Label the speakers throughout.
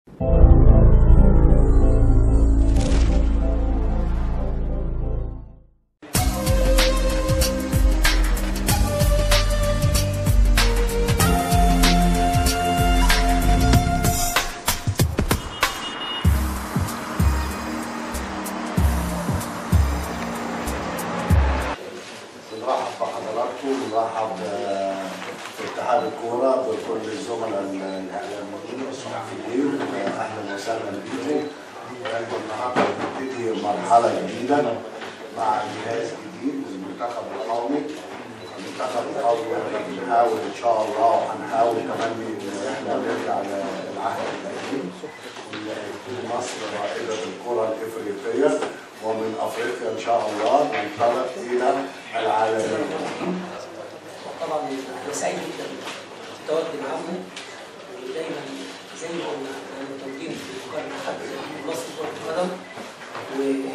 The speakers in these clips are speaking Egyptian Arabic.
Speaker 1: بنرحب بحضراتكم بنرحب في اتحاد الكوره بكل الزملاء الاعلاميين والصحفيين اهلا وسهلا بكم وانتم النهارده بنبتدي مرحله جديده مع جهاز جديد للمنتخب القومي المنتخب القومي بنحاول ان شاء الله وهنحاول كمان ان احنا نرجع للعهد القديم ويكون مصر رائده الكره الافريقيه ومن افريقيا ان شاء الله ننطلق الى العالميه.
Speaker 2: طبعا انا سعيد جدا بالتواجد معاكم ودايما زي ما قلنا احنا متواجدين في مقارنه حد مصر كره القدم و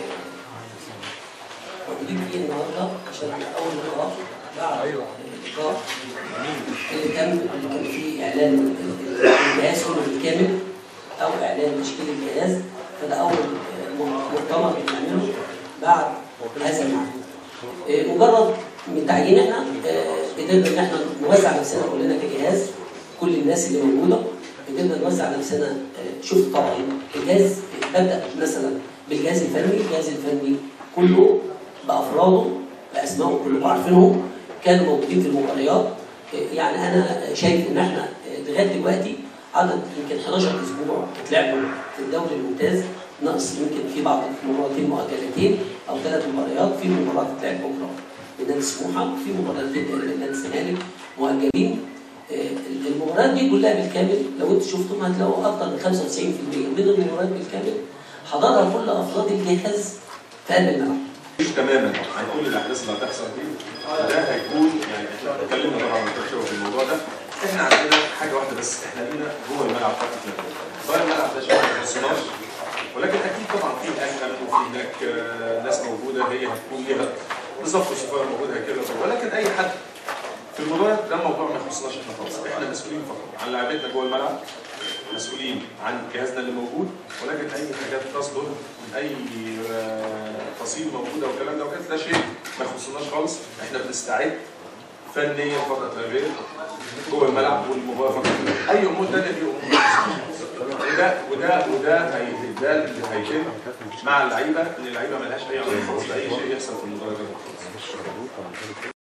Speaker 2: موجودين فيه النهارده عشان اول لقاء بعد اللقاء اللي تم اللي كان فيه اعلان الجهاز كله بالكامل او اعلان تشكيل الجهاز فده اول مؤتمر بنعمله بعد هذا المعلوم مجرد من تعيين احنا قدرنا ان احنا نوزع نفسنا كلنا كجهاز كل الناس اللي موجوده قدرنا نوزع نفسنا شوف طبعا الجهاز ببدا مثلا بالجهاز الفني الجهاز الفني كله بافراده باسمائهم كلكم عارفينهم كانوا موجودين في المباريات يعني انا شايف ان احنا لغايه دلوقتي عدد يمكن 11 اسبوع اتلعبوا في الدوري الممتاز ناقص يمكن في بعض مباراتين مؤجلتين او ثلاث مباريات في مباراه تتلعب بكره لنادي سموحه وفي مباراتين لنادي الزمالك مؤجلين المباريات دي كلها بالكامل لو انتم شفتم هتلاقوا اكثر من 95% من المباريات بالكامل حضرها كل افراد الجهاز في قلب الملعب.
Speaker 3: مش تماما عن كل الاحداث اللي هتحصل دي ده هيكون يعني احنا اتكلمنا طبعا من في الموضوع ده احنا عندنا حاجه واحده بس احنا لينا جوه الملعب فقط لا غير. طبعا الملعب ده شويه ما يخصناش ولكن اكيد طبعا في اكل وفي هناك ناس موجوده هي هتكون ليها بالظبط الصفار موجود هكذا ولكن اي حد في الموضوع ده موضوع ما يخصناش احنا خالص احنا مسؤولين فقط عن لعبتنا جوه الملعب مسؤولين عن جهازنا اللي موجود ولكن اي حاجات تصدر من اي تفاصيل موجوده والكلام ده وكده ده شيء ما يخصناش خالص احنا بنستعد فنيا فقط لا غير جوه الملعب والمباراه فقط اي امور ثانيه دي امور وده وده وده هي ده اللي هيتم مع اللعيبه ان اللعيبه مالهاش اي علاقه خالص باي شيء يحصل في المباراه